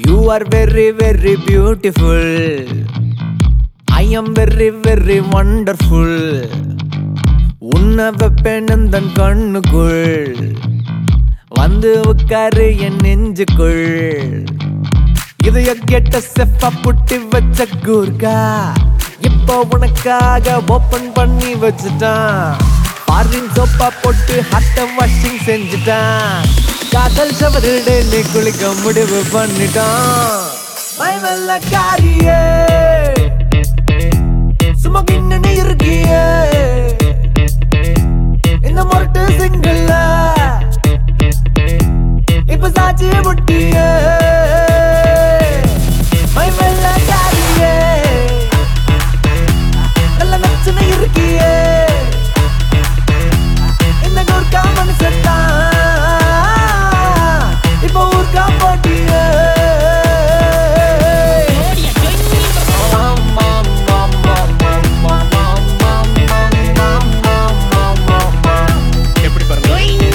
you are very very beautiful I am very very wonderful உன்னை வைப்பேன் தன் கண்ணுக்குள் வந்து உட்காரு என் நெஞ்சுக்குள் இதைய கேட்ட செஃப்பா புட்டி வச்ச கூர்க்கா இப்போ உனக்காக ஓபன் பண்ணி வச்சுட்டான் ஃபாரின் சோப்பா போட்டு ஹட்ட வாஷிங் செஞ்சுட்டான் காதல் சவருடே நீ குளிக்க முடிவு பண்ணிட்டான் பயமல்ல காரியே சும்மா கிண்ணு இருக்கியே இந்த முரட்டு சிங்கிள் இப்ப சாட்சி முட்டியே பயமல்ல காரியே நல்ல நச்சுன்னு இருக்கியே இந்த கூர்க்கா மனுஷத்தான் இப்ப ஊர்க்கா போட்டியே எப்படி பாருங்க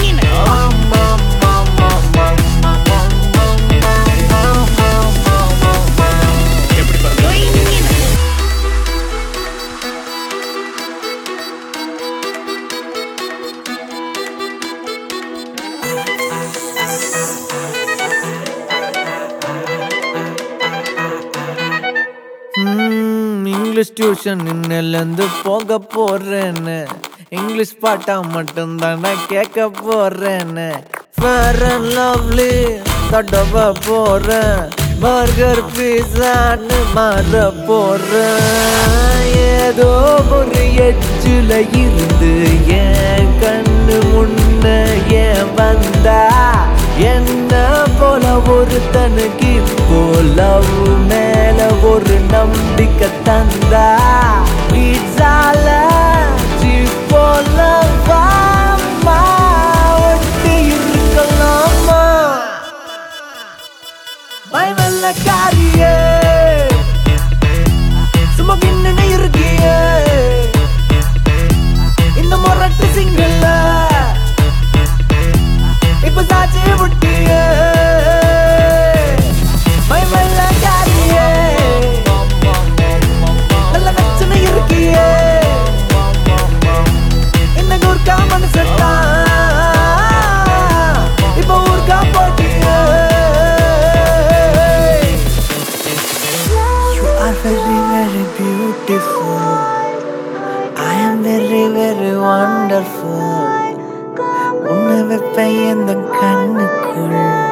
எப்படி பாருங்க ம், இங்கிலீஷ் டியூஷன் இன்னிலேருந்து போக போறேன்னு இங்கிலீஷ் பாட்டா மட்டும் தானே கேட்க போறேன்னு ஃபேர் அண்ட் லவ்லி தடவ போறேன் பர்கர் பீஸான்னு மாற போறேன் ஏதோ ஒரு எட்ஜில் இருந்து என் கண்ணு முன்ன ஏன் வந்தா என்ன போல ஒருத்தனுக்கு இப்போ லவ் மேல ஒரு நம்பிக்கை தந்தா பீட்சால போல வாமா ஒட்டி இருக்கலாமா பயமல்ல காரியே சும்மா கிண்ணு இருக்கியே இந்த முரட்டு சிங்கிள் இப்ப சாட்சி முட்டியே பயமல்ல காரியே நல்ல நச்சுன்னு இருக்கியே இந்த கூர்க்கா மனுஷத்தான் இப்ப ஊர்க்கா போட்டியே You are very very beautiful I am very very wonderful உன்னை வைப்பேன் எந்த கண்ணுக்குள்